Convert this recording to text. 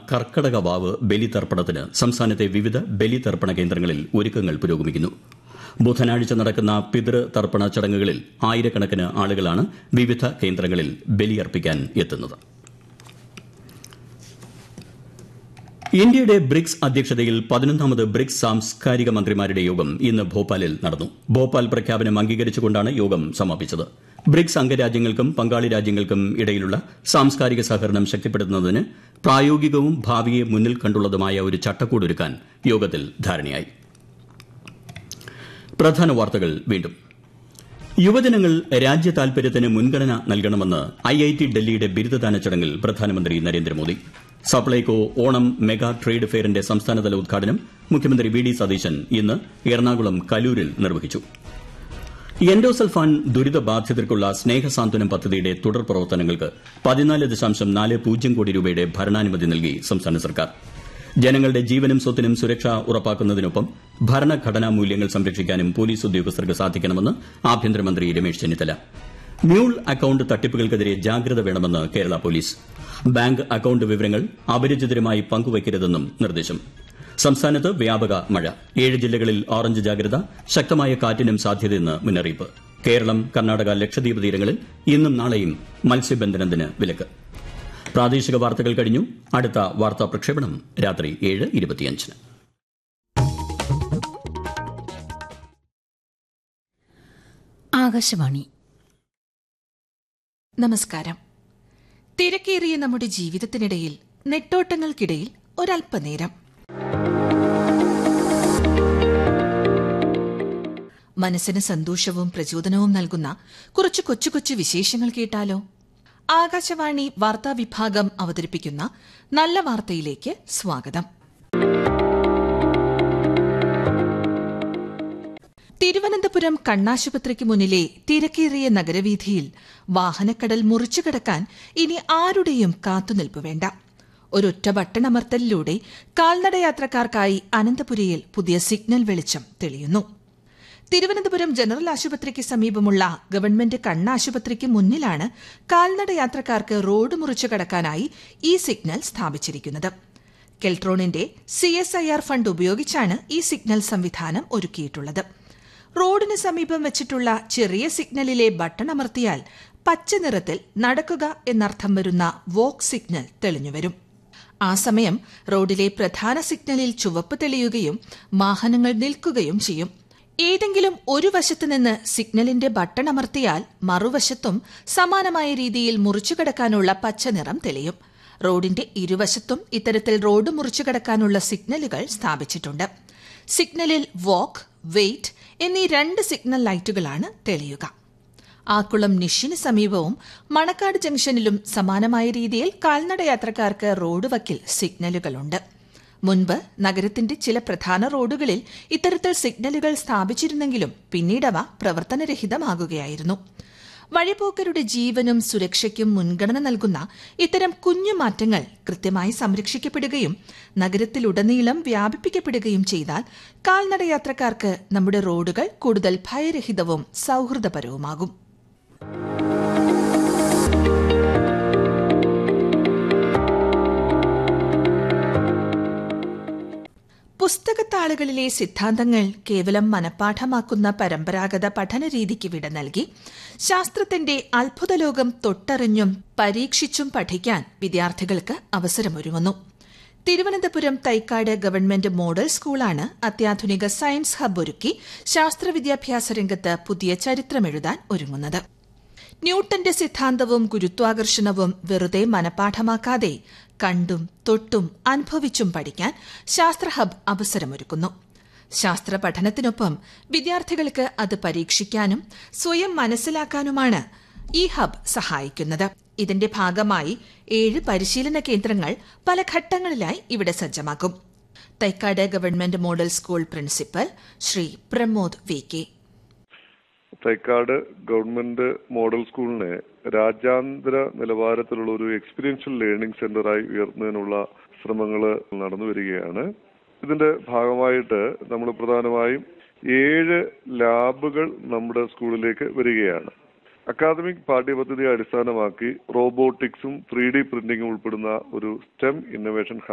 കർക്കടക വാവ് ബലിതർപ്പണത്തിന് സംസ്ഥാനത്തെ വിവിധ ബലിതർപ്പണ കേന്ദ്രങ്ങളിൽ ഒരുക്കങ്ങൾ പുരോഗമിക്കുന്നു ബുധനാഴ്ച നടക്കുന്ന പിതൃതർപ്പണ ചടങ്ങുകളിൽ ആയിരക്കണക്കിന് ആളുകളാണ് വിവിധ കേന്ദ്രങ്ങളിൽ ബലിയർപ്പിക്കാൻ എത്തുന്നത് ഇന്ത്യയുടെ ബ്രിക്സ് അധ്യക്ഷതയിൽ പതിനൊന്നാമത് ബ്രിക്സ് സാംസ്കാരിക മന്ത്രിമാരുടെ യോഗം ഇന്ന് ഭോപ്പാലിൽ നടന്നു ഭോപ്പാൽ പ്രഖ്യാപനം അംഗീകരിച്ചുകൊണ്ടാണ് യോഗം സമാപിച്ചത് ബ്രിക്സ് അംഗരാജ്യങ്ങൾക്കും പങ്കാളി രാജ്യങ്ങൾക്കും ഇടയിലുള്ള സാംസ്കാരിക സഹകരണം ശക്തിപ്പെടുത്തുന്നതിന് പ്രായോഗികവും ഭാവിയെ മുന്നിൽ കണ്ടുള്ളതുമായ ഒരു ചട്ടക്കൂടൊരുക്കാൻ യോഗത്തിൽ ധാരണയായി പ്രധാന വാർത്തകൾ വീണ്ടും യുവജനങ്ങൾ രാജ്യ താൽപര്യത്തിന് മുൻഗണന നൽകണമെന്ന് ഐ ഐ ടി ഡൽഹിയുടെ ബിരുദദാന ചടങ്ങിൽ പ്രധാനമന്ത്രി Narendra Modi Supplyco Onam mega trade ഫെയറിന്റെ സംസ്ഥാനതല ഉദ്ഘാടനം മുഖ്യമന്ത്രി വി ഡി സതീശൻ ഇന്ന് എറണാകുളം കലൂരിൽ നിർവഹിച്ചു എൻഡോസൾഫാൻ ദുരിതബാധിതർക്കുള്ള സ്നേഹസാന്ത്വനം പദ്ധതിയുടെ തുടർ പ്രവർത്തനങ്ങൾക്ക് പതിനാല് ദശാംശം നാല് പൂജ്യം കോടി രൂപയുടെ ഭരണാനുമതി നൽകി സംസ്ഥാന സർക്കാർ ജനങ്ങളുടെ ജീവനും സ്വത്തിനും സുരക്ഷ ഉറപ്പാക്കുന്നതിനൊപ്പം ഭരണഘടനാ മൂല്യങ്ങൾ സംരക്ഷിക്കാനും പോലീസ് ഉദ്യോഗസ്ഥർക്ക് സാധിക്കണമെന്ന് ആഭ്യന്തരമന്ത്രി രമേശ് ചെന്നിത്തല മ്യൂൾ അക്കൌണ്ട് തട്ടിപ്പുകൾക്കെതിരെ ജാഗ്രത വേണമെന്ന് കേരള പോലീസ് ബാങ്ക് അക്കൌണ്ട് വിവരങ്ങൾ അപരിചിതരുമായി പങ്കുവയ്ക്കരുതെന്നും നിർദ്ദേശം സംസ്ഥാനത്ത് വ്യാപക മഴ ഏഴ് ജില്ലകളിൽ ഓറഞ്ച് ജാഗ്രത ശക്തമായ കാറ്റിനും സാധ്യതയെന്ന് മുന്നറിയിപ്പ് കേരളം കർണാടക ലക്ഷദ്വീപ് തീരങ്ങളിൽ ഇന്നും നാളെയും മത്സ്യബന്ധനത്തിന് വിലക്ക് പ്രാദേശിക വാർത്തകൾ കഴിഞ്ഞു അടുത്ത വാർത്താ പ്രക്ഷേപണം രാത്രി ഏഴ് ഇരുപത്തിയഞ്ചിന് ആകാശവാണി നമസ്കാരം തിരക്കേറിയ നമ്മുടെ ജീവിതത്തിനിടയിൽ നെട്ടോട്ടങ്ങൾക്കിടയിൽ ഒരല്പനേരം മനസ്സിന് സന്തോഷവും പ്രചോദനവും നൽകുന്ന കുറച്ച് കൊച്ചു കൊച്ചു വിശേഷങ്ങൾ കേട്ടാലോ ആകാശവാണി വാർത്താ വിഭാഗം അവതരിപ്പിക്കുന്ന നല്ല വാർത്തയിലേക്ക് സ്വാഗതം തിരുവനന്തപുരം കണ്ണാശുപത്രിക്ക് മുന്നിലെ തിരക്കേറിയ നഗരവീഥിയിൽ വാഹനക്കടൽ മുറിച്ചു കടക്കാൻ ഇനി ആരുടെയും കാത്തുനിൽപ്പ് വേണ്ട ഒരൊറ്റ ബട്ടണമർത്തലിലൂടെ കാൽനടയാത്രക്കാർക്കായി അനന്തപുരിയിൽ പുതിയ സിഗ്നൽ വെളിച്ചം തെളിയുന്നു തിരുവനന്തപുരം ജനറൽ ആശുപത്രിക്ക് സമീപമുള്ള ഗവൺമെന്റ് കണ്ണാശുപത്രിക്ക് മുന്നിലാണ് കാൽനടയാത്രക്കാർക്ക് റോഡ് മുറിച്ചു കടക്കാനായി ഈ സിഗ്നൽ സ്ഥാപിച്ചിരിക്കുന്നത് കെൽട്രോണിന്റെ C S I R fund ഉപയോഗിച്ചാണ് ഈ സിഗ്നൽ സംവിധാനം ഒരുക്കിയിട്ടുള്ളത് റോഡിന് സമീപം വെച്ചിട്ടുള്ള ചെറിയ സിഗ്നലിലെ ബട്ടൺ അമർത്തിയാൽ പച്ച നിറത്തിൽ നടക്കുക എന്നർത്ഥം വരുന്ന വോക്ക് സിഗ്നൽ തെളിഞ്ഞുവരും ആ സമയം റോഡിലെ പ്രധാന സിഗ്നലിൽ ചുവപ്പ് തെളിയുകയും വാഹനങ്ങൾ നിൽക്കുകയും ചെയ്യും ഏതെങ്കിലും ഒരു വശത്ത് നിന്ന് സിഗ്നലിന്റെ ബട്ടൺ അമർത്തിയാൽ മറുവശത്തും സമാനമായ രീതിയിൽ മുറിച്ചു കടക്കാനുള്ള പച്ച നിറം തെളിയും റോഡിന്റെ ഇരുവശത്തും ഇത്തരത്തിൽ റോഡ് മുറിച്ചു കടക്കാനുള്ള സിഗ്നലുകൾ സ്ഥാപിച്ചിട്ടുണ്ട് സിഗ്നലിൽ വാക്ക് വെയിറ്റ് എന്നീ രണ്ട് സിഗ്നൽ ലൈറ്റുകളാണ് തെളിയുക ആക്കുളം നിഷിന് സമീപവും മണക്കാട് ജംഗ്ഷനിലും സമാനമായ രീതിയിൽ കാൽനടയാത്രക്കാർക്ക് റോഡ് വക്കിൽ സിഗ്നലുകളുണ്ട് മുൻപ് നഗരത്തിന്റെ ചില പ്രധാന റോഡുകളിൽ ഇത്തരത്തിൽ സിഗ്നലുകൾ സ്ഥാപിച്ചിരുന്നെങ്കിലും പിന്നീടവ പ്രവർത്തനരഹിതമാകുകയായിരുന്നു വഴിപോക്കരുടെ ജീവനും സുരക്ഷയ്ക്കും മുൻഗണന നൽകുന്ന ഇത്തരം കുഞ്ഞു മാറ്റങ്ങൾ കൃത്യമായി സംരക്ഷിക്കപ്പെടുകയും നഗരത്തിലുടനീളം വ്യാപിപ്പിക്കപ്പെടുകയും ചെയ്താൽ കാൽനടയാത്രക്കാർക്ക് നമ്മുടെ റോഡുകൾ കൂടുതൽ ഭയരഹിതവും സൌഹൃദപരവുമാകും പുസ്തകത്താളുകളിലെ സിദ്ധാന്തങ്ങൾ കേവലം മനഃപ്പാഠമാക്കുന്ന പരമ്പരാഗത പഠനരീതിക്ക് വിട നൽകി ശാസ്ത്രത്തിന്റെ അത്ഭുതലോകം തൊട്ടറിഞ്ഞും പരീക്ഷിച്ചും പഠിക്കാൻ വിദ്യാർത്ഥികൾക്ക് അവസരമൊരുങ്ങുന്നു തിരുവനന്തപുരം തൈക്കാട് ഗവൺമെന്റ് മോഡൽ സ്കൂളാണ് അത്യാധുനിക സയൻസ് ഹബ് ഒരുക്കി ശാസ്ത്ര വിദ്യാഭ്യാസ രംഗത്ത് പുതിയ ചരിത്രമെഴുതാൻ ഒരുങ്ങുന്നത് ന്യൂട്ടന്റെ സിദ്ധാന്തവും ഗുരുത്വാകർഷണവും വെറുതെ മനഃപ്പാഠമാക്കാതെ കണ്ടും തൊട്ടും അനുഭവിച്ചും പഠിക്കാൻ ശാസ്ത്ര ഹബ് അവസരമൊരുക്കുന്നു ശാസ്ത്ര പഠനത്തിനൊപ്പം വിദ്യാർത്ഥികൾക്ക് അത് പരീക്ഷിക്കാനും സ്വയം മനസ്സിലാക്കാനുമാണ് ഈ ഹബ് സഹായിക്കുന്നത് ഇതിന്റെ ഭാഗമായി ഏഴ് പരിശീലന കേന്ദ്രങ്ങൾ പല ഘട്ടങ്ങളിലായി ഇവിടെ സജ്ജമാക്കും Thycaud government model school principal Shri Pramod V K Thycaud government model സ്കൂളിനെ രാജ്യാന്തര നിലവാരത്തിലുള്ള ഒരു എക്സ്പീരിയൻഷ്യൽ ലേണിംഗ് സെന്ററായി ഉയർത്തുന്നതിനുള്ള ശ്രമങ്ങൾ നടന്നു വരികയാണ് ഇതിന്റെ ഭാഗമായിട്ട് നമ്മൾ പ്രധാനമായും ഏഴ് ലാബുകൾ നമ്മുടെ സ്കൂളിലേക്ക് വരികയാണ് അക്കാദമിക് പാഠ്യപദ്ധതിയെ അടിസ്ഥാനമാക്കി റോബോട്ടിക്സും ത്രീ ഡി പ്രിന്റിംഗും ഉൾപ്പെടുന്ന ഒരു സ്റ്റെം ഇന്നൊവേഷൻ